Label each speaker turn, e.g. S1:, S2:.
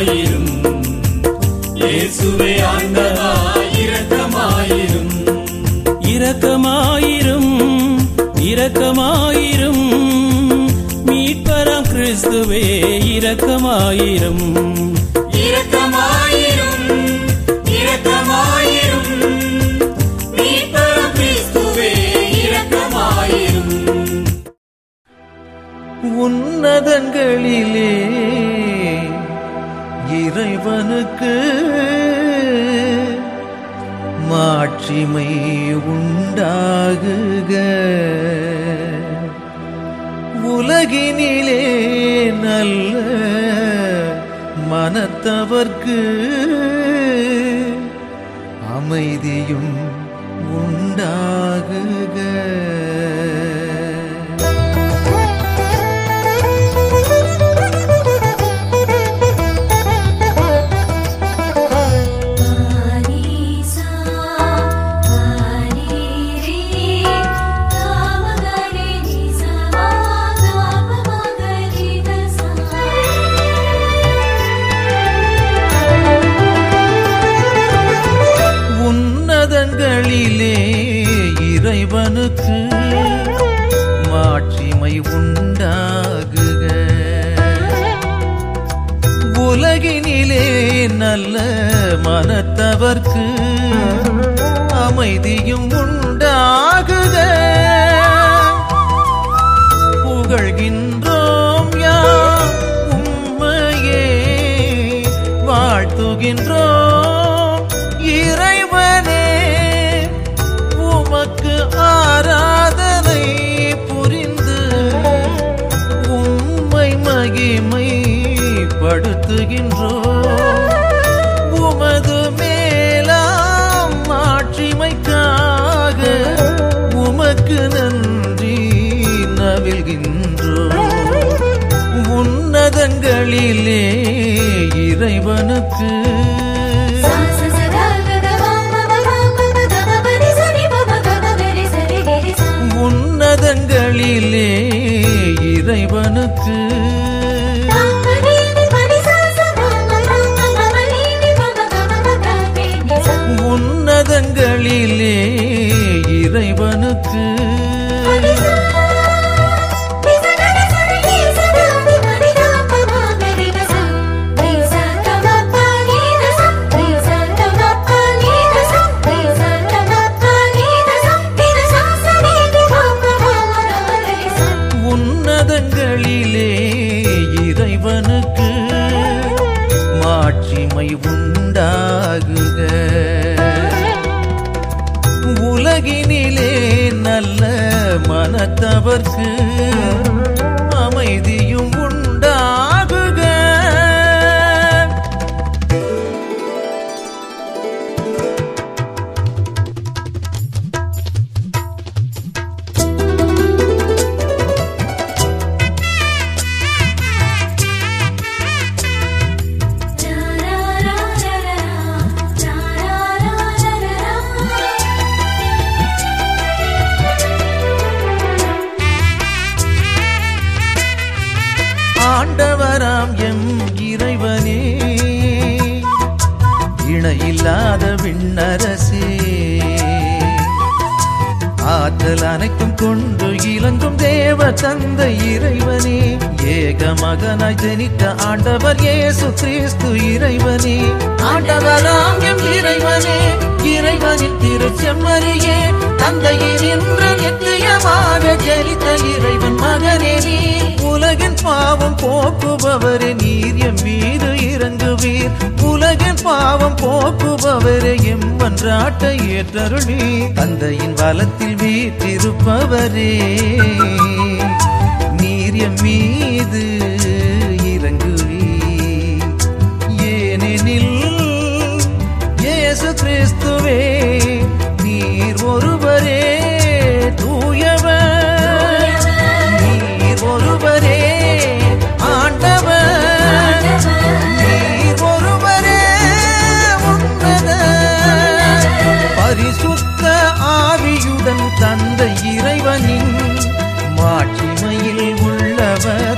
S1: இரக்கமாயிரும் இயேசுவே ஆண்டவா இரக்கமாயிரும்
S2: இரக்கமாயிரும் இரக்கமாயிரும் மீட்பராம் கிறிஸ்துவே இரக்கமாயிரும்
S1: இரக்கமாயிரும் இரக்கமாயிரும் மீட்பரும் கிறிஸ்துவே இரக்கமாயிரும்
S3: உன்னதங்களிலே இறைவனுக்கு மாட்சிமை உண்டாகுக உலகினிலே நல்ல மனத்தவர்க்கு அமைதியும் உண்டாகுக
S4: ஆனிசா ஆனிரே காமகரே நிசமா காமகரே தசா
S3: உன்னதங்களிலே இறைவனுக்கு மாட்சிமை உண்டாகுக உலகினிலே நல்ல மனத்தவர்க்கு அமைதியும் உண்டாகுக புகழ்கின்றோம் யாம் உம்மையே வாழ்த்துகின்றோம் இறைவனே உமக்கு ஆராதனை புரிந்து உம்மை மகிமை படுத்துகின்றோம் உமது மேலாம் மாட்சிமைக்காக உமக்கு நன்றி நவில்கின்றோம் உன்னதங்களிலே இறைவனுக்கு உன்னதங்களிலே இறைவனுக்கு உன்னதங்களிலே இறைவனுக்கு உன்னதங்களிலே இறைவனுக்கு மாட்சிமை உண்டாகுக உலகினிலே நல்ல மனத்தவர்க்கு அமைதியும் உண்டாகுக ஆண்டவராம் எம் இறைவனே இணையில்லாத விண்ணரசே ஆற்றல் அனைத்தும் கொண்டு இலங்கும் தேவ தந்தை இறைவனே ஏக மகனாய் ஜனித்த ஆண்டவர் இயேசு கிறிஸ்து இறைவனே ஆண்டவராம் எம் இறைவனே இறைவனின் திருச்செம்மறியே தந்தையின் இன்று நித்தியமாக ஜனித்த இறைவன் மகனே நீ உலகின் பாவம் போக்குபவரே நீர் எம் மீது இறங்குவீர் உலகின் பாவம் போக்குபவரே எம் மன்றாட்டை ஏற்றருளி தந்தையின் வலத்தில் வீற்றிருப்பவரே நீர் எம் மீது இறங்குவீர் ஏனெனில் இயேசு கிறிஸ்துவே நீர் ஒருவரே தூயவர் நீர் ஒருவரே ஆண்டவர் நீர் ஒருவரே உன்னத பரிசுத்த ஆவியுடன் தந்தை இறைவனின் மாட்சிமையில் உள்ளவர்